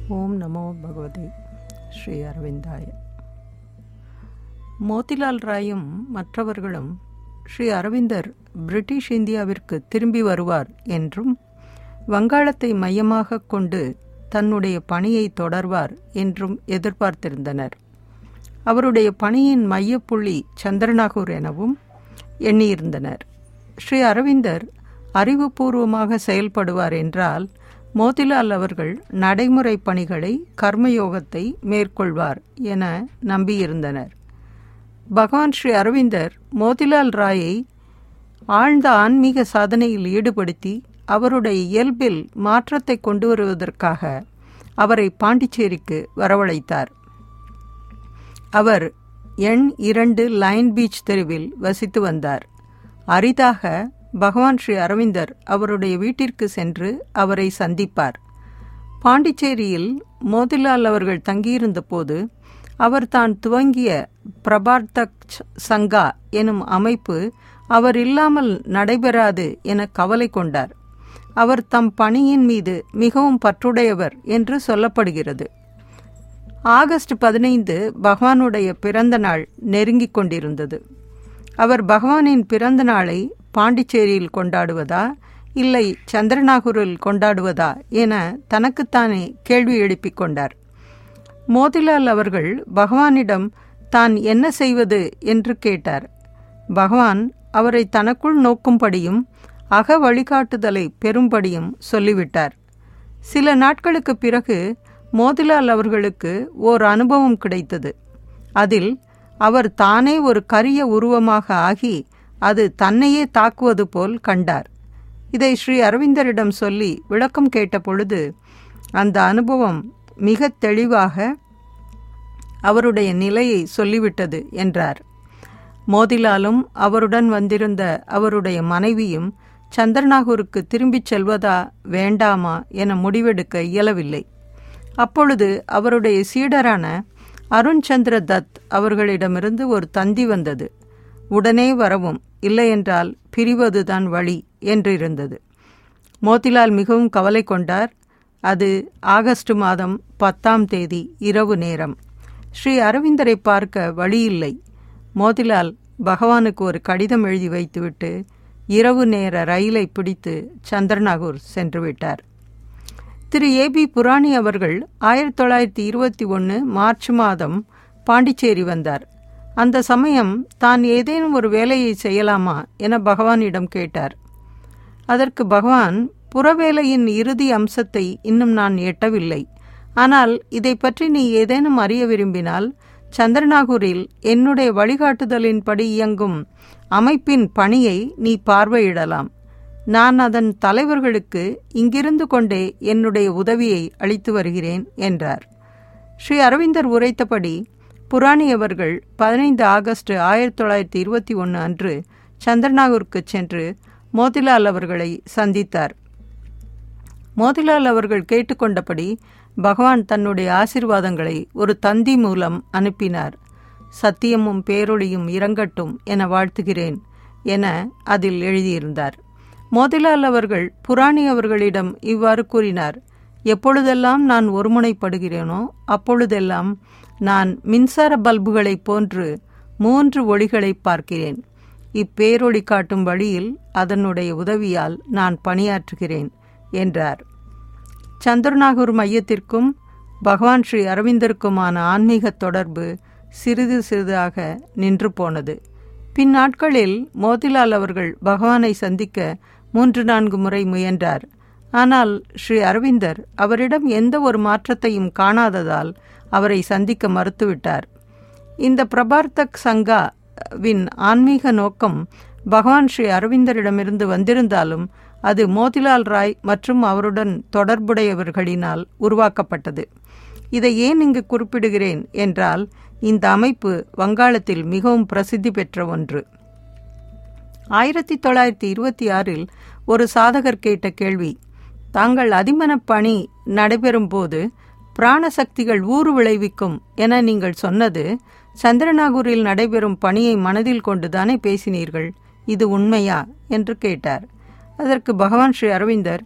ஓம் நமோ பகவதே ஸ்ரீ அரவிந்தாய மோதிலால் ராயும் மற்றவர்களும் ஸ்ரீ அரவிந்தர் பிரிட்டிஷ் இந்தியாவிற்கு திரும்பி வருவார் என்றும் வங்காளத்தை மையமாக கொண்டு தன்னுடைய பணியை தொடர்வார் என்றும் எதிர்பார்த்திருந்தனர் அவருடைய பணியின் மையப்புள்ளி சந்திரநாகூர் எனவும் எண்ணியிருந்தனர் ஸ்ரீ அரவிந்தர் அறிவுபூர்வமாக செயல்படுவார் என்றால் மோதிலால் அவர்கள் நடைமுறை பணிகளை கர்மயோகத்தை மேற்கொள்வார் என நம்பியிருந்தனர் பகவான் ஸ்ரீ அரவிந்தர் மோதிலால் ராயை ஆழ்ந்த ஆன்மீக சாதனையில் ஈடுபடுத்தி அவருடைய இயல்பில் மாற்றத்தை கொண்டு வருவதற்காக அவரை பாண்டிச்சேரிக்கு வரவழைத்தார் அவர் எண் இரண்டு லைன் பீச் தெருவில் வசித்து வந்தார் அரிதாக பகவான் ஸ்ரீ அரவிந்தர் அவருடைய வீட்டிற்கு சென்று அவரை சந்திப்பார் பாண்டிச்சேரியில் மோதிலால் அவர்கள் தங்கியிருந்த போது அவர் தான் துவங்கிய பிரபார்த்தக் சங்கா எனும் அமைப்பு அவர் இல்லாமல் நடைபெறாது என கவலை கொண்டார் அவர் தம் பணியின் மீது மிகவும் பற்றுடையவர் என்று சொல்லப்படுகிறது ஆகஸ்ட் பதினைந்து பகவானுடைய பிறந்த நாள் நெருங்கிக் கொண்டிருந்தது அவர் பகவானின் பிறந்த நாளை பாண்டிச்சேரியில் கொண்டாடுவதா இல்லை சந்திரநாகூரில் கொண்டாடுவதா என தனக்குத்தானே கேள்வி எழுப்பிக் கொண்டார் மோதிலால் அவர்கள் பகவானிடம் தான் என்ன செய்வது என்று கேட்டார் பகவான் அவரை தனக்குள் நோக்கும்படியும் அக வழிகாட்டுதலை பெறும்படியும் சொல்லிவிட்டார் சில நாட்களுக்கு பிறகு மோதிலால் அவர்களுக்கு ஓர் அனுபவம் கிடைத்தது அதில் அவர் தானே ஒரு கரிய உருவமாக ஆகி அது தன்னையே தாக்குவது போல் கண்டார் இதை ஸ்ரீ அரவிந்தரிடம் சொல்லி விளக்கம் கேட்ட பொழுது அந்த அனுபவம் மிக தெளிவாக அவருடைய நிலையை சொல்லிவிட்டது என்றார் மோதிலாலும் அவருடன் வந்திருந்த அவருடைய மனைவியும் சந்திரநாகூருக்கு திரும்பிச் செல்வதா வேண்டாமா என முடிவெடுக்க இயலவில்லை அப்பொழுது அவருடைய சீடரான அருண்சந்திர தத் அவர்களிடமிருந்து ஒரு தந்தி வந்தது உடனே வரவும் இல்லையென்றால் பிரிவதுதான் வழி என்றிருந்தது மோதிலால் மிகவும் கவலை கொண்டார் அது ஆகஸ்ட் மாதம் பத்தாம் தேதி இரவு நேரம் ஸ்ரீ அரவிந்தரை பார்க்க வழியில்லை மோதிலால் பகவானுக்கு ஒரு கடிதம் எழுதி வைத்துவிட்டு இரவு நேர ரயிலை பிடித்து சந்திரநாகூர் சென்று விட்டார் திரு ஏ பி புராணி அவர்கள் ஆயிரத்தி தொள்ளாயிரத்தி இருபத்தி ஒன்று மார்ச் மாதம் பாண்டிச்சேரி வந்தார் அந்த சமயம் தான் ஏதேனும் ஒரு வேலையை செய்யலாமா என பகவானிடம் கேட்டார் அதற்கு பகவான் புறவேலையின் இறுதி அம்சத்தை இன்னும் நான் எட்டவில்லை ஆனால் இதை பற்றி நீ ஏதேனும் அறிய விரும்பினால் சந்திரநாகூரில் என்னுடைய வழிகாட்டுதலின்படி இயங்கும் அமைப்பின் பணியை நீ பார்வையிடலாம் நான் அதன் தலைவர்களுக்கு இங்கிருந்து கொண்டே என்னுடைய உதவியை அளித்து வருகிறேன் என்றார் ஸ்ரீ அரவிந்தர் உரைத்தபடி புராணி அவர்கள் பதினைந்து ஆகஸ்ட் ஆயிரத்தி தொள்ளாயிரத்தி இருபத்தி ஒன்று அன்று சந்திரநாகூருக்கு சென்று மோதிலால் அவர்களை சந்தித்தார் மோதிலால் அவர்கள் கேட்டுக்கொண்டபடி பகவான் தன்னுடைய ஆசிர்வாதங்களை ஒரு தந்தி மூலம் அனுப்பினார் சத்தியமும் பேரொளியும் இறங்கட்டும் என வாழ்த்துகிறேன் என அதில் எழுதியிருந்தார் மோதிலால் அவர்கள் புராணி அவர்களிடம் இவ்வாறு கூறினார் எப்பொழுதெல்லாம் நான் ஒருமுனைப்படுகிறேனோ அப்பொழுதெல்லாம் நான் மின்சார பல்புகளைப் போன்று மூன்று ஒளிகளை பார்க்கிறேன் இப்பேரொளி காட்டும் வழியில் அதனுடைய உதவியால் நான் பணியாற்றுகிறேன் என்றார் சந்திரநாகூர் மையத்திற்கும் பகவான் ஸ்ரீ அரவிந்தருக்குமான ஆன்மீக தொடர்பு சிறிது சிறிதாக நின்று போனது பின் நாட்களில் மோதிலால் அவர்கள் பகவானை சந்திக்க மூன்று நான்கு முறை முயன்றார் ஆனால் ஸ்ரீ அரவிந்தர் அவரிடம் எந்த ஒரு மாற்றத்தையும் காணாததால் அவரை சந்திக்க மறுத்துவிட்டார் இந்த பிரபார்த்தக் சங்காவின் ஆன்மீக நோக்கம் பகவான் ஸ்ரீ அரவிந்தரிடமிருந்து வந்திருந்தாலும் அது மோதிலால் ராய் மற்றும் அவருடன் தொடர்புடையவர்களினால் உருவாக்கப்பட்டது இதை ஏன் இங்கு குறிப்பிடுகிறேன் என்றால் இந்த அமைப்பு வங்காளத்தில் மிகவும் பிரசித்தி பெற்ற ஒன்று ஆயிரத்தி தொள்ளாயிரத்தி இருபத்தி ஆறில் ஒரு சாதகர் கேட்ட கேள்வி தாங்கள் அதிமனப் பணி நடைபெறும் போது பிராணசக்திகள் ஊறு விளைவிக்கும் என நீங்கள் சொன்னது சந்திரநாகூரில் நடைபெறும் பணியை மனதில் கொண்டுதானே பேசினீர்கள் இது உண்மையா என்று கேட்டார் அதற்கு பகவான் ஸ்ரீ அரவிந்தர்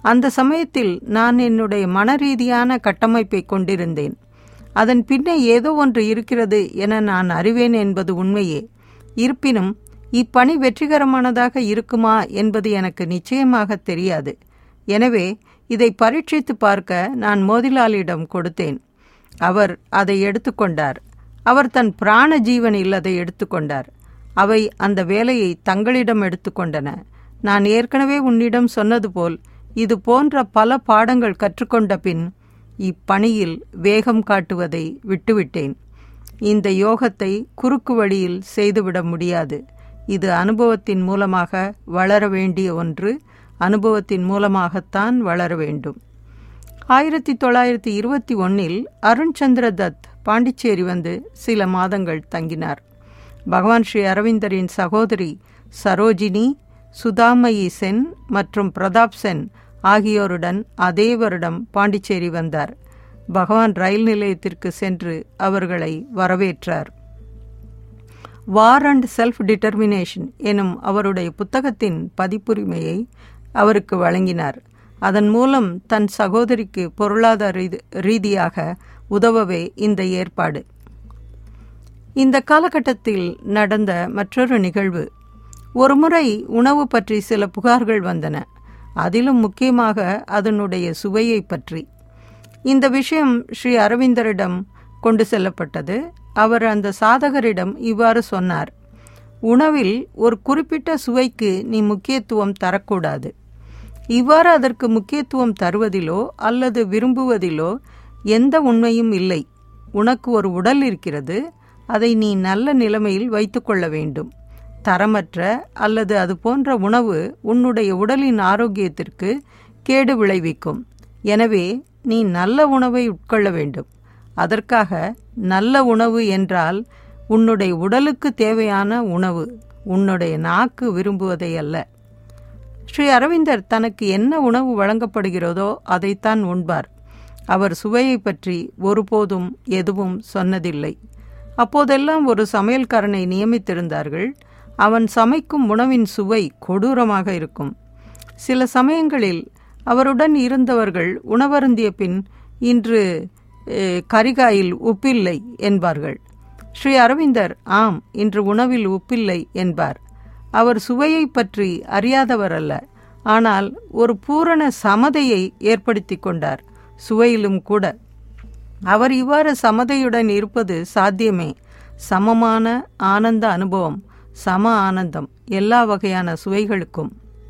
அந்த சமயத்தில் நான் என்னுடைய மனரீதியான கட்டமைப்பை கொண்டிருந்தேன் அதன் பின்னே ஏதோ ஒன்று இருக்கிறது என நான் அறிவேன் என்பது உண்மையே இருப்பினும் இப்பணி வெற்றிகரமானதாக இருக்குமா என்பது எனக்கு நிச்சயமாக தெரியாது எனவே இதை பரீட்சித்து பார்க்க நான் மோதிலாலிடம் கொடுத்தேன் அவர் அதை எடுத்துக்கொண்டார் அவர் தன் பிராண ஜீவனில் அதை எடுத்துக்கொண்டார் அவை அந்த வேலையை தங்களிடம் எடுத்துக்கொண்டன நான் ஏற்கனவே உன்னிடம் சொன்னது போல் இது போன்ற பல பாடங்கள் கற்றுக்கொண்ட பின் இப்பணியில் வேகம் காட்டுவதை விட்டுவிட்டேன் இந்த யோகத்தை குறுக்கு வழியில் செய்துவிட முடியாது இது அனுபவத்தின் மூலமாக வளர வேண்டிய ஒன்று அனுபவத்தின் மூலமாகத்தான் வளர வேண்டும் ஆயிரத்தி தொள்ளாயிரத்தி இருபத்தி ஒன்னில் அருண் சந்திர தத் பாண்டிச்சேரி வந்து சில மாதங்கள் தங்கினார் பகவான் ஸ்ரீ அரவிந்தரின் சகோதரி சரோஜினி சுதாமயி சென் மற்றும் பிரதாப் சென் ஆகியோருடன் அதே வருடம் பாண்டிச்சேரி வந்தார் பகவான் ரயில் நிலையத்திற்கு சென்று அவர்களை வரவேற்றார் வார் அண்ட் செல்ஃப் டிட்டர்மினேஷன் எனும் அவருடைய புத்தகத்தின் பதிப்புரிமையை அவருக்கு வழங்கினார் அதன் மூலம் தன் சகோதரிக்கு பொருளாதார ரீதியாக உதவவே இந்த ஏற்பாடு இந்த காலகட்டத்தில் நடந்த மற்றொரு நிகழ்வு ஒருமுறை உணவு பற்றி சில புகார்கள் வந்தன அதிலும் முக்கியமாக அதனுடைய சுவையை பற்றி இந்த விஷயம் ஸ்ரீ அரவிந்தரிடம் கொண்டு செல்லப்பட்டது அவர் அந்த சாதகரிடம் இவ்வாறு சொன்னார் உணவில் ஒரு குறிப்பிட்ட சுவைக்கு நீ முக்கியத்துவம் தரக்கூடாது இவ்வாறு அதற்கு முக்கியத்துவம் தருவதிலோ அல்லது விரும்புவதிலோ எந்த உண்மையும் இல்லை உனக்கு ஒரு உடல் இருக்கிறது அதை நீ நல்ல நிலைமையில் வைத்துக்கொள்ள வேண்டும் தரமற்ற அல்லது அது போன்ற உணவு உன்னுடைய உடலின் ஆரோக்கியத்திற்கு கேடு விளைவிக்கும் எனவே நீ நல்ல உணவை உட்கொள்ள வேண்டும் அதற்காக நல்ல உணவு என்றால் உன்னுடைய உடலுக்கு தேவையான உணவு உன்னுடைய நாக்கு விரும்புவதை அல்ல ஸ்ரீ அரவிந்தர் தனக்கு என்ன உணவு வழங்கப்படுகிறதோ அதைத்தான் உண்பார் அவர் சுவையை பற்றி ஒருபோதும் எதுவும் சொன்னதில்லை அப்போதெல்லாம் ஒரு சமையல்காரனை நியமித்திருந்தார்கள் அவன் சமைக்கும் உணவின் சுவை கொடூரமாக இருக்கும் சில சமயங்களில் அவருடன் இருந்தவர்கள் உணவருந்திய பின் இன்று கரிகாயில் உப்பில்லை என்பார்கள் ஸ்ரீ அரவிந்தர் ஆம் இன்று உணவில் உப்பில்லை என்பார் அவர் சுவையை பற்றி அறியாதவர் அல்ல ஆனால் ஒரு பூரண சமதையை ஏற்படுத்தி கொண்டார் சுவையிலும் கூட அவர் இவ்வாறு சமதையுடன் இருப்பது சாத்தியமே சமமான ஆனந்த அனுபவம் சம ஆனந்தம் எல்லா வகையான சுவைகளுக்கும்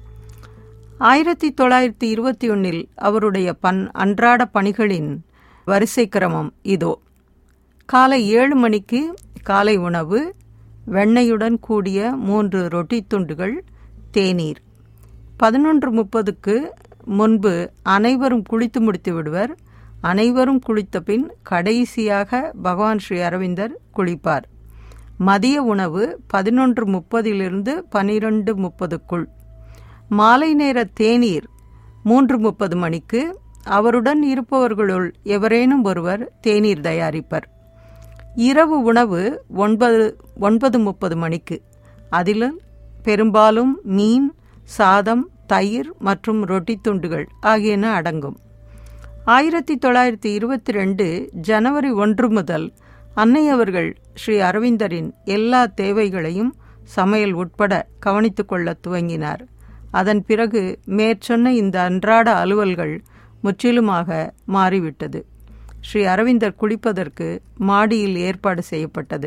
ஆயிரத்தி தொள்ளாயிரத்தி இருபத்தி ஒன்னில் அவருடைய பன் அன்றாட பணிகளின் வரிசை கிரமம் இதோ காலை ஏழு மணிக்கு காலை உணவு வெண்ணெயுடன் கூடிய மூன்று ரொட்டி துண்டுகள் தேநீர் பதினொன்று முப்பதுக்கு முன்பு அனைவரும் குளித்து முடித்து விடுவர் அனைவரும் குளித்த பின் கடைசியாக பகவான் ஸ்ரீ அரவிந்தர் குளிப்பார் மதிய உணவு பதினொன்று முப்பதிலிருந்து பனிரெண்டு முப்பதுக்குள் மாலை நேர தேநீர் மூன்று முப்பது மணிக்கு அவருடன் இருப்பவர்களுள் எவரேனும் ஒருவர் தேநீர் தயாரிப்பர் இரவு உணவு ஒன்பது ஒன்பது முப்பது மணிக்கு அதில் பெரும்பாலும் மீன் சாதம் தயிர் மற்றும் ரொட்டி துண்டுகள் ஆகியன அடங்கும் ஆயிரத்தி தொள்ளாயிரத்தி இருபத்தி ரெண்டு ஜனவரி ஒன்று முதல் அன்னை அவர்கள் ஸ்ரீ அரவிந்தரின் எல்லா தேவைகளையும் சமையல் உட்பட கவனித்து கொள்ள துவங்கினார் அதன் பிறகு மேற்சொன்ன இந்த அன்றாட அலுவல்கள் முற்றிலுமாக மாறிவிட்டது ஸ்ரீ அரவிந்தர் குளிப்பதற்கு மாடியில் ஏற்பாடு செய்யப்பட்டது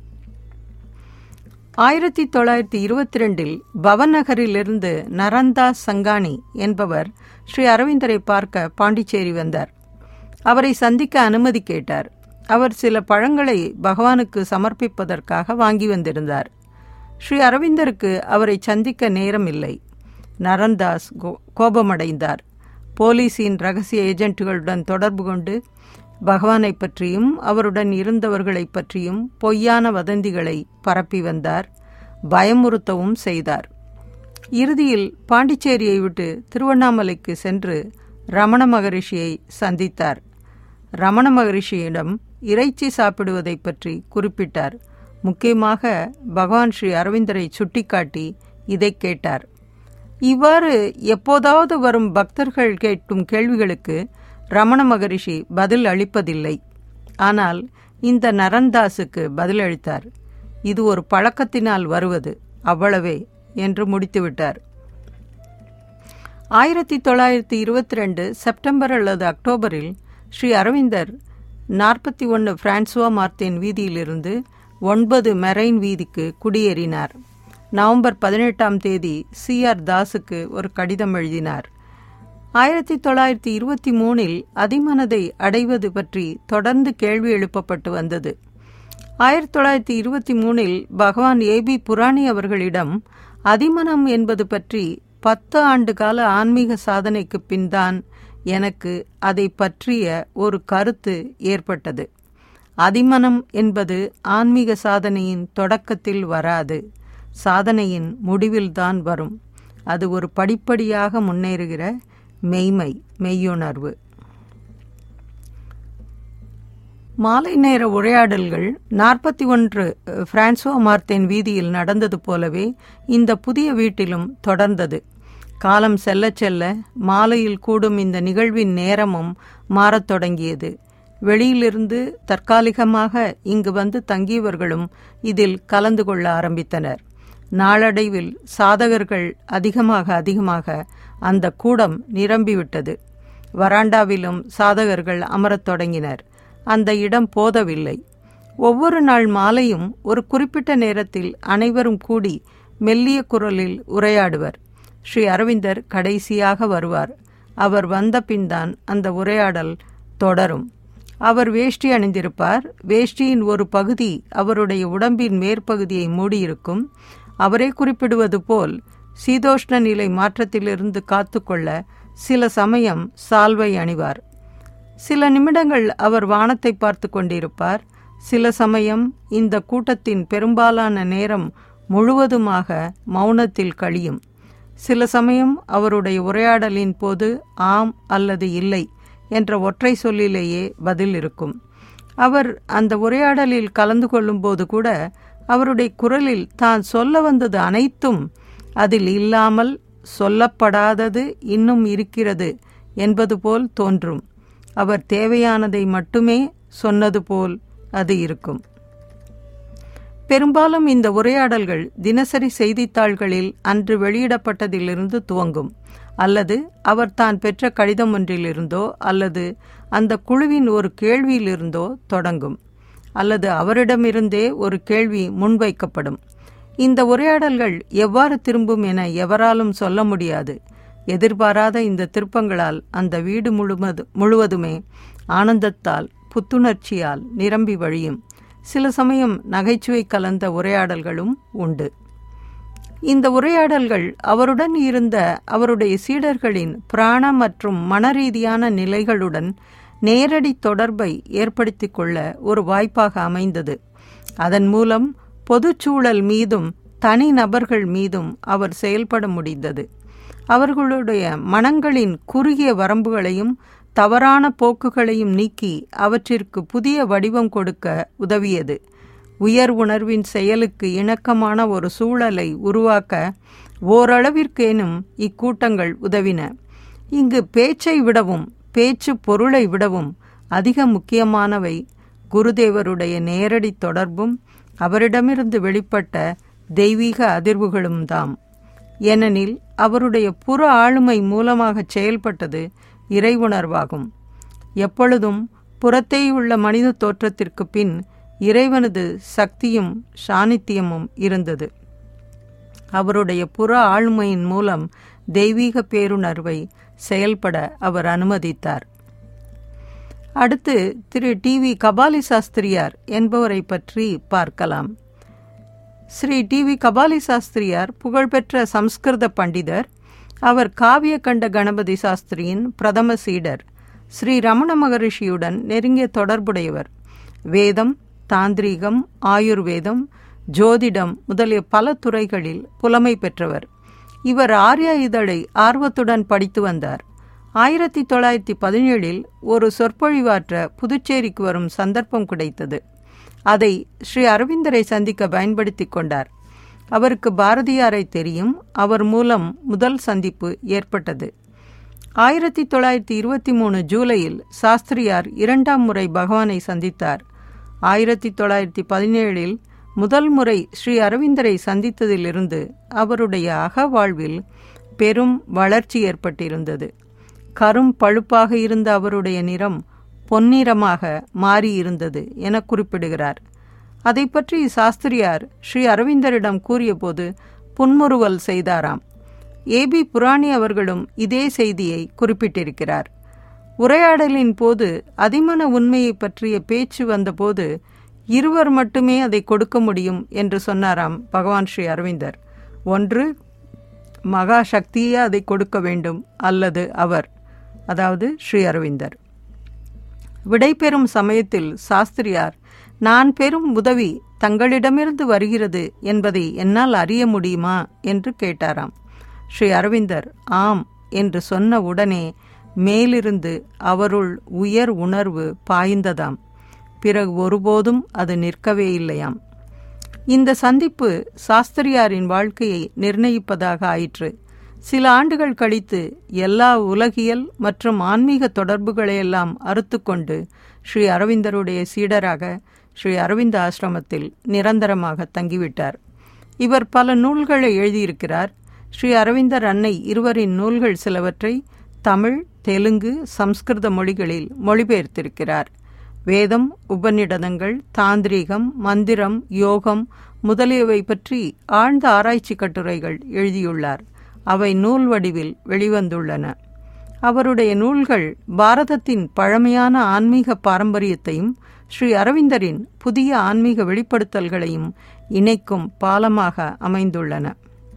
ஆயிரத்தி தொள்ளாயிரத்தி இருபத்தி ரெண்டில் பவநகரிலிருந்து நரந்தா சங்கானி என்பவர் ஸ்ரீ அரவிந்தரை பார்க்க பாண்டிச்சேரி வந்தார் அவரை சந்திக்க அனுமதி கேட்டார் அவர் சில பழங்களை பகவானுக்கு சமர்ப்பிப்பதற்காக வாங்கி வந்திருந்தார் ஸ்ரீ அரவிந்தருக்கு அவரை சந்திக்க நேரம் இல்லை நரந்தாஸ் கோபமடைந்தார் போலீஸின் ரகசிய ஏஜென்ட்டுகளுடன் தொடர்பு கொண்டு பகவானை பற்றியும் அவருடன் இருந்தவர்களை பற்றியும் பொய்யான வதந்திகளை பரப்பி வந்தார் பயமுறுத்தவும் செய்தார் இறுதியில் பாண்டிச்சேரியை விட்டு திருவண்ணாமலைக்கு சென்று ரமண மகரிஷியை சந்தித்தார் ரமண மகரிஷியிடம் இறைச்சி சாப்பிடுவதை பற்றி குறிப்பிட்டார் முக்கியமாக பகவான் ஸ்ரீ அரவிந்தரை சுட்டிக்காட்டி இதை கேட்டார் இவ்வாறு எப்போதாவது வரும் பக்தர்கள் கேட்கும் கேள்விகளுக்கு ரமண மகரிஷி பதில் அளிப்பதில்லை ஆனால் இந்த நரன்தாஸுக்கு பதிலளித்தார் இது ஒரு பழக்கத்தினால் வருவது அவ்வளவே என்று முடித்துவிட்டார் ஆயிரத்தி தொள்ளாயிரத்தி இருபத்தி ரெண்டு செப்டம்பர் அல்லது அக்டோபரில் ஸ்ரீ அரவிந்தர் நாற்பத்தி ஒன்று பிரான்சுவா மார்த்தேன் வீதியிலிருந்து ஒன்பது மெரைன் வீதிக்கு குடியேறினார் நவம்பர் பதினெட்டாம் தேதி சி ஆர் தாஸுக்கு ஒரு கடிதம் எழுதினார் ஆயிரத்தி தொள்ளாயிரத்தி இருபத்தி மூணில் அதிமனதை அடைவது பற்றி தொடர்ந்து கேள்வி எழுப்பப்பட்டு வந்தது ஆயிரத்தி தொள்ளாயிரத்தி இருபத்தி மூணில் பகவான் ஏ பி புராணி அவர்களிடம் அதிமனம் என்பது பற்றி பத்து ஆண்டு கால ஆன்மீக சாதனைக்கு பின்தான் எனக்கு அதை பற்றிய ஒரு கருத்து ஏற்பட்டது அதிமனம் என்பது ஆன்மீக சாதனையின் தொடக்கத்தில் வராது சாதனையின் முடிவில்தான் வரும் அது ஒரு படிப்படியாக முன்னேறுகிற மெய்மை மெய்யுணர்வு மாலை நேர உரையாடல்கள் நாற்பத்தி ஒன்று பிரான்சுவா மார்த்தேன் வீதியில் நடந்தது போலவே இந்த புதிய வீட்டிலும் தொடர்ந்தது காலம் செல்ல செல்ல மாலையில் கூடும் இந்த நிகழ்வின் நேரமும் மாறத் தொடங்கியது வெளியிலிருந்து தற்காலிகமாக இங்கு வந்து தங்கியவர்களும் இதில் கலந்து கொள்ள ஆரம்பித்தனர் நாளடைவில் சாதகர்கள் அதிகமாக அதிகமாக அந்த கூடம் நிரம்பிவிட்டது வராண்டாவிலும் சாதகர்கள் அமரத் தொடங்கினர் அந்த இடம் போதவில்லை ஒவ்வொரு நாள் மாலையும் ஒரு குறிப்பிட்ட நேரத்தில் அனைவரும் கூடி மெல்லிய குரலில் உரையாடுவர் ஸ்ரீ அரவிந்தர் கடைசியாக வருவார் அவர் வந்த பின்தான் அந்த உரையாடல் தொடரும் அவர் வேஷ்டி அணிந்திருப்பார் வேஷ்டியின் ஒரு பகுதி அவருடைய உடம்பின் மேற்பகுதியை மூடியிருக்கும் அவரே குறிப்பிடுவது போல் சீதோஷ்ண நிலை மாற்றத்திலிருந்து காத்துக்கொள்ள சில சமயம் சால்வை அணிவார் சில நிமிடங்கள் அவர் வானத்தை பார்த்து கொண்டிருப்பார் சில சமயம் இந்த கூட்டத்தின் பெரும்பாலான நேரம் முழுவதுமாக மௌனத்தில் கழியும் சில சமயம் அவருடைய உரையாடலின் போது ஆம் அல்லது இல்லை என்ற ஒற்றை சொல்லிலேயே பதில் இருக்கும் அவர் அந்த உரையாடலில் கலந்து கொள்ளும்போது கூட அவருடைய குரலில் தான் சொல்ல வந்தது அனைத்தும் அதில் இல்லாமல் சொல்லப்படாதது இன்னும் இருக்கிறது என்பது போல் தோன்றும் அவர் தேவையானதை மட்டுமே சொன்னது போல் அது இருக்கும் பெரும்பாலும் இந்த உரையாடல்கள் தினசரி செய்தித்தாள்களில் அன்று வெளியிடப்பட்டதிலிருந்து துவங்கும் அல்லது அவர் தான் பெற்ற கடிதம் ஒன்றிலிருந்தோ அல்லது அந்த குழுவின் ஒரு கேள்வியிலிருந்தோ தொடங்கும் அல்லது அவரிடமிருந்தே ஒரு கேள்வி முன்வைக்கப்படும் இந்த உரையாடல்கள் எவ்வாறு திரும்பும் என எவராலும் சொல்ல முடியாது எதிர்பாராத இந்த திருப்பங்களால் அந்த வீடு முழுமது முழுவதுமே ஆனந்தத்தால் புத்துணர்ச்சியால் நிரம்பி வழியும் சில சமயம் நகைச்சுவை கலந்த உரையாடல்களும் உண்டு இந்த உரையாடல்கள் அவருடன் இருந்த அவருடைய சீடர்களின் பிராண மற்றும் மனரீதியான நிலைகளுடன் நேரடி தொடர்பை ஏற்படுத்தி கொள்ள ஒரு வாய்ப்பாக அமைந்தது அதன் மூலம் பொதுச்சூழல் மீதும் தனி நபர்கள் மீதும் அவர் செயல்பட முடிந்தது அவர்களுடைய மனங்களின் குறுகிய வரம்புகளையும் தவறான போக்குகளையும் நீக்கி அவற்றிற்கு புதிய வடிவம் கொடுக்க உதவியது உயர் உணர்வின் செயலுக்கு இணக்கமான ஒரு சூழலை உருவாக்க ஓரளவிற்கேனும் இக்கூட்டங்கள் உதவின இங்கு பேச்சை விடவும் பேச்சு பொருளை விடவும் அதிக முக்கியமானவை குருதேவருடைய நேரடி தொடர்பும் அவரிடமிருந்து வெளிப்பட்ட தெய்வீக அதிர்வுகளும் தாம் ஏனெனில் அவருடைய புற ஆளுமை மூலமாக செயல்பட்டது இறைவுணர்வாகும் எப்பொழுதும் புறத்தேயுள்ள மனித தோற்றத்திற்கு பின் இறைவனது சக்தியும் சாநித்தியமும் இருந்தது அவருடைய புற ஆளுமையின் மூலம் தெய்வீக பேருணர்வை செயல்பட அவர் அனுமதித்தார் அடுத்து திரு டி வி கபாலி சாஸ்திரியார் என்பவரை பற்றி பார்க்கலாம் ஸ்ரீ டி வி கபாலி சாஸ்திரியார் புகழ்பெற்ற சம்ஸ்கிருத பண்டிதர் அவர் காவிய கண்ட கணபதி சாஸ்திரியின் பிரதம சீடர் ஸ்ரீ ரமண மகரிஷியுடன் நெருங்கிய தொடர்புடையவர் வேதம் தாந்திரீகம் ஆயுர்வேதம் ஜோதிடம் முதலிய பல துறைகளில் புலமை பெற்றவர் இவர் ஆர்யா இதழை ஆர்வத்துடன் படித்து வந்தார் ஆயிரத்தி தொள்ளாயிரத்தி பதினேழில் ஒரு சொற்பொழிவாற்ற புதுச்சேரிக்கு வரும் சந்தர்ப்பம் கிடைத்தது அதை ஸ்ரீ அரவிந்தரை சந்திக்க பயன்படுத்தி கொண்டார் அவருக்கு பாரதியாரை தெரியும் அவர் மூலம் முதல் சந்திப்பு ஏற்பட்டது ஆயிரத்தி தொள்ளாயிரத்தி இருபத்தி மூணு ஜூலையில் சாஸ்திரியார் இரண்டாம் முறை பகவானை சந்தித்தார் ஆயிரத்தி தொள்ளாயிரத்தி பதினேழில் முதல் முறை ஸ்ரீ அரவிந்தரை சந்தித்ததிலிருந்து அவருடைய அகவாழ்வில் பெரும் வளர்ச்சி ஏற்பட்டிருந்தது கரும் பழுப்பாக இருந்த அவருடைய நிறம் பொன்னிறமாக மாறியிருந்தது என குறிப்பிடுகிறார் அதை பற்றி சாஸ்திரியார் ஸ்ரீ அரவிந்தரிடம் கூறியபோது புன்முறுவல் செய்தாராம் ஏபி புராணி அவர்களும் இதே செய்தியை குறிப்பிட்டிருக்கிறார் உரையாடலின் போது அதிமன உண்மையை பற்றிய பேச்சு வந்தபோது இருவர் மட்டுமே அதை கொடுக்க முடியும் என்று சொன்னாராம் பகவான் ஸ்ரீ அரவிந்தர் ஒன்று மகா சக்தியே அதை கொடுக்க வேண்டும் அல்லது அவர் அதாவது ஸ்ரீ அரவிந்தர் விடைபெறும் சமயத்தில் சாஸ்திரியார் நான் பெறும் உதவி தங்களிடமிருந்து வருகிறது என்பதை என்னால் அறிய முடியுமா என்று கேட்டாராம் ஸ்ரீ அரவிந்தர் ஆம் என்று சொன்ன உடனே மேலிருந்து அவருள் உயர் உணர்வு பாய்ந்ததாம் பிறகு ஒருபோதும் அது நிற்கவே இல்லையாம் இந்த சந்திப்பு சாஸ்திரியாரின் வாழ்க்கையை நிர்ணயிப்பதாக ஆயிற்று சில ஆண்டுகள் கழித்து எல்லா உலகியல் மற்றும் ஆன்மீக தொடர்புகளையெல்லாம் அறுத்துக்கொண்டு ஸ்ரீ அரவிந்தருடைய சீடராக ஸ்ரீ அரவிந்த ஆசிரமத்தில் நிரந்தரமாக தங்கிவிட்டார் இவர் பல நூல்களை எழுதியிருக்கிறார் ஸ்ரீ அரவிந்தர் அன்னை இருவரின் நூல்கள் சிலவற்றை தமிழ் தெலுங்கு சம்ஸ்கிருத மொழிகளில் மொழிபெயர்த்திருக்கிறார் வேதம் உபநிடதங்கள் தாந்திரீகம் மந்திரம் யோகம் முதலியவை பற்றி ஆழ்ந்த ஆராய்ச்சி கட்டுரைகள் எழுதியுள்ளார் அவை நூல் வடிவில் வெளிவந்துள்ளன அவருடைய நூல்கள் பாரதத்தின் பழமையான ஆன்மீக பாரம்பரியத்தையும் ஸ்ரீ அரவிந்தரின் புதிய ஆன்மீக வெளிப்படுத்தல்களையும் இணைக்கும் பாலமாக அமைந்துள்ளன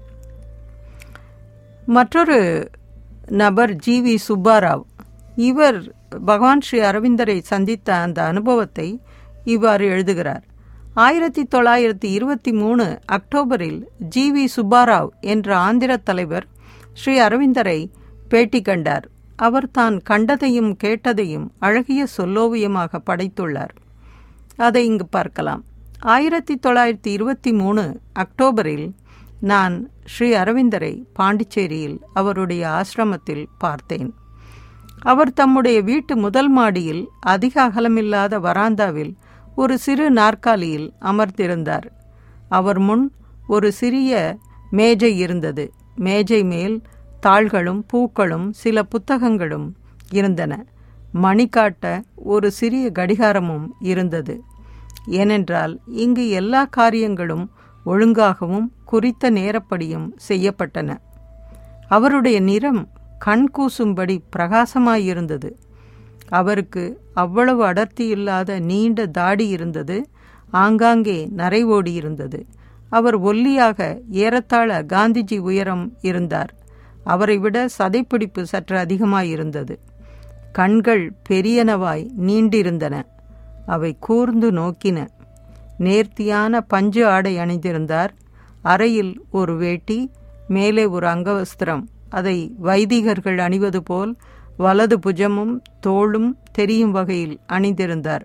மற்றொரு நபர் ஜி வி சுப்பாராவ் இவர் பகவான் ஸ்ரீ அரவிந்தரை சந்தித்த அந்த அனுபவத்தை இவ்வாறு எழுதுகிறார் ஆயிரத்தி தொள்ளாயிரத்தி இருபத்தி மூணு அக்டோபரில் ஜி வி சுப்பாராவ் என்ற ஆந்திர தலைவர் ஸ்ரீ அரவிந்தரை பேட்டி கண்டார் அவர் தான் கண்டதையும் கேட்டதையும் அழகிய சொல்லோவியமாக படைத்துள்ளார் அதை இங்கு பார்க்கலாம் ஆயிரத்தி தொள்ளாயிரத்தி இருபத்தி மூணு அக்டோபரில் நான் ஸ்ரீ அரவிந்தரை பாண்டிச்சேரியில் அவருடைய ஆசிரமத்தில் பார்த்தேன் அவர் தம்முடைய வீட்டு முதல் மாடியில் அதிக அகலமில்லாத வராந்தாவில் ஒரு சிறு நாற்காலியில் அமர்ந்திருந்தார் அவர் முன் ஒரு சிறிய மேஜை இருந்தது மேஜை மேல் தாள்களும் பூக்களும் சில புத்தகங்களும் இருந்தன மணி காட்ட ஒரு சிறிய கடிகாரமும் இருந்தது ஏனென்றால் இங்கு எல்லா காரியங்களும் ஒழுங்காகவும் குறித்த நேரப்படியும் செய்யப்பட்டன அவருடைய நிறம் கண் கூசும்படி பிரகாசமாயிருந்தது அவருக்கு அவ்வளவு அடர்த்தி இல்லாத நீண்ட தாடி இருந்தது ஆங்காங்கே நரை ஓடியிருந்தது அவர் ஒல்லியாக ஏறத்தாழ காந்திஜி உயரம் இருந்தார் அவரை விட சதைப்பிடிப்பு சற்று அதிகமாயிருந்தது கண்கள் பெரியனவாய் நீண்டிருந்தன அவை கூர்ந்து நோக்கின நேர்த்தியான பஞ்சு ஆடை அணிந்திருந்தார் அறையில் ஒரு வேட்டி மேலே ஒரு அங்கவஸ்திரம் அதை வைதிகர்கள் அணிவது போல் வலது புஜமும் தோளும் தெரியும் வகையில் அணிந்திருந்தார்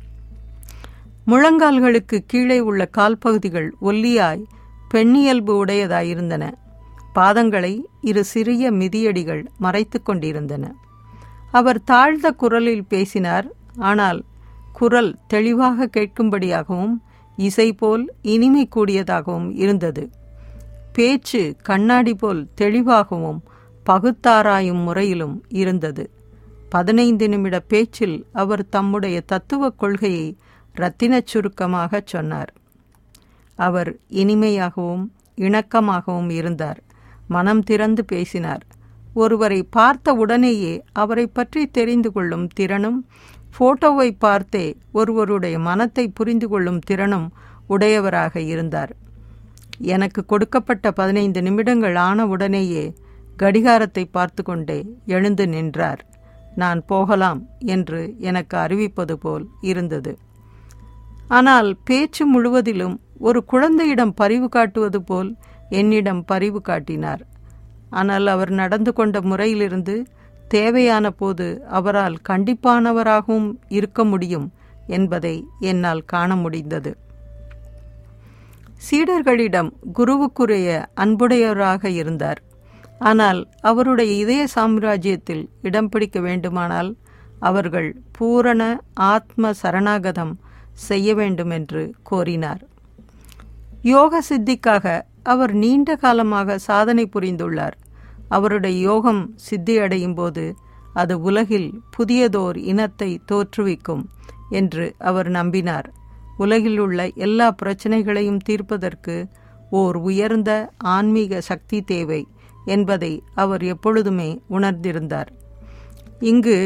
முழங்கால்களுக்கு கீழே உள்ள கால்பகுதிகள் ஒல்லியாய் பெண்ணியல்பு உடையதாயிருந்தன பாதங்களை இரு சிறிய மிதியடிகள் மறைத்து கொண்டிருந்தன அவர் தாழ்ந்த குரலில் பேசினார் ஆனால் குரல் தெளிவாக கேட்கும்படியாகவும் இசை போல் இனிமை கூடியதாகவும் இருந்தது பேச்சு கண்ணாடி போல் தெளிவாகவும் பகுத்தாராயும் முறையிலும் இருந்தது பதினைந்து நிமிட பேச்சில் அவர் தம்முடைய தத்துவ கொள்கையை இரத்தினச் சுருக்கமாகச் சொன்னார் அவர் இனிமையாகவும் இணக்கமாகவும் இருந்தார் மனம் திறந்து பேசினார் ஒருவரை பார்த்த உடனேயே அவரை பற்றி தெரிந்து கொள்ளும் திறனும் போட்டோவை பார்த்தே ஒருவருடைய மனத்தை புரிந்து கொள்ளும் திறனும் உடையவராக இருந்தார் எனக்கு கொடுக்கப்பட்ட பதினைந்து நிமிடங்கள் ஆன உடனேயே கடிகாரத்தை பார்த்து கொண்டே எழுந்து நின்றார் நான் போகலாம் என்று எனக்கு அறிவிப்பது போல் இருந்தது ஆனால் பேச்சு முழுவதிலும் ஒரு குழந்தையிடம் பரிவு காட்டுவது போல் என்னிடம் பரிவு காட்டினார் ஆனால் அவர் நடந்து கொண்ட முறையிலிருந்து தேவையான போது அவரால் கண்டிப்பானவராகவும் இருக்க முடியும் என்பதை என்னால் காண முடிந்தது சீடர்களிடம் குருவுக்குரிய அன்புடையவராக இருந்தார் ஆனால் அவருடைய இதய சாம்ராஜ்யத்தில் இடம் பிடிக்க வேண்டுமானால் அவர்கள் பூரண ஆத்ம சரணாகதம் செய்ய வேண்டும் என்று கோரினார் யோக சித்திக்காக அவர் நீண்ட காலமாக சாதனை புரிந்துள்ளார் அவருடைய யோகம் சித்தியடையும் போது அது உலகில் புதியதோர் இனத்தை தோற்றுவிக்கும் என்று அவர் நம்பினார் உலகில் உள்ள எல்லா பிரச்சனைகளையும் தீர்ப்பதற்கு ஓர் உயர்ந்த ஆன்மீக சக்தி தேவை என்பதை அவர் எப்பொழுதுமே உணர்ந்திருந்தார் இங்கு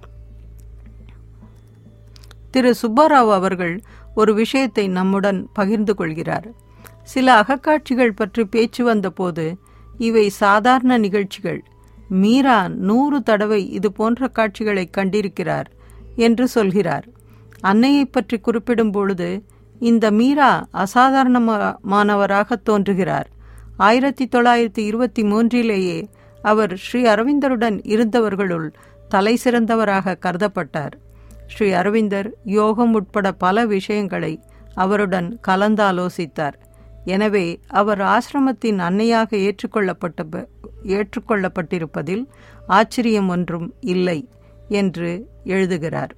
திரு சுப்பாராவ் அவர்கள் ஒரு விஷயத்தை நம்முடன் பகிர்ந்து கொள்கிறார் சில அகக்காட்சிகள் பற்றி பேச்சு வந்தபோது இவை சாதாரண நிகழ்ச்சிகள் மீரா நூறு தடவை இது போன்ற காட்சிகளை கண்டிருக்கிறார் என்று சொல்கிறார் அன்னையை பற்றி குறிப்பிடும் பொழுது இந்த மீரா அசாதாரணமானவராக தோன்றுகிறார் ஆயிரத்தி தொள்ளாயிரத்தி இருபத்தி மூன்றிலேயே அவர் ஸ்ரீ அரவிந்தருடன் இருந்தவர்களுள் தலை சிறந்தவராக கருதப்பட்டார் ஸ்ரீ அரவிந்தர் யோகம் உட்பட பல விஷயங்களை அவருடன் கலந்தாலோசித்தார் எனவே அவர் ஆசிரமத்தின் அன்னையாக ஏற்றுக்கொள்ளப்பட்ட ஏற்றுக்கொள்ளப்பட்டிருப்பதில் ஆச்சரியம் ஒன்றும் இல்லை என்று எழுதுகிறார்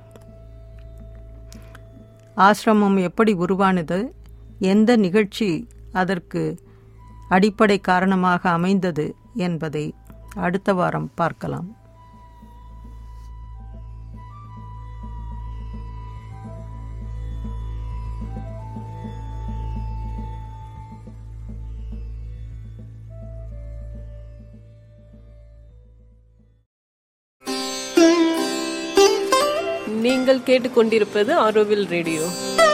ஆசிரமம் எப்படி உருவானது எந்த நிகழ்ச்சி அதற்கு அடிப்படை காரணமாக அமைந்தது என்பதை அடுத்த வாரம் பார்க்கலாம் நீங்கள் கேட்டுக்கொண்டிருப்பது ஆரோவில் ரேடியோ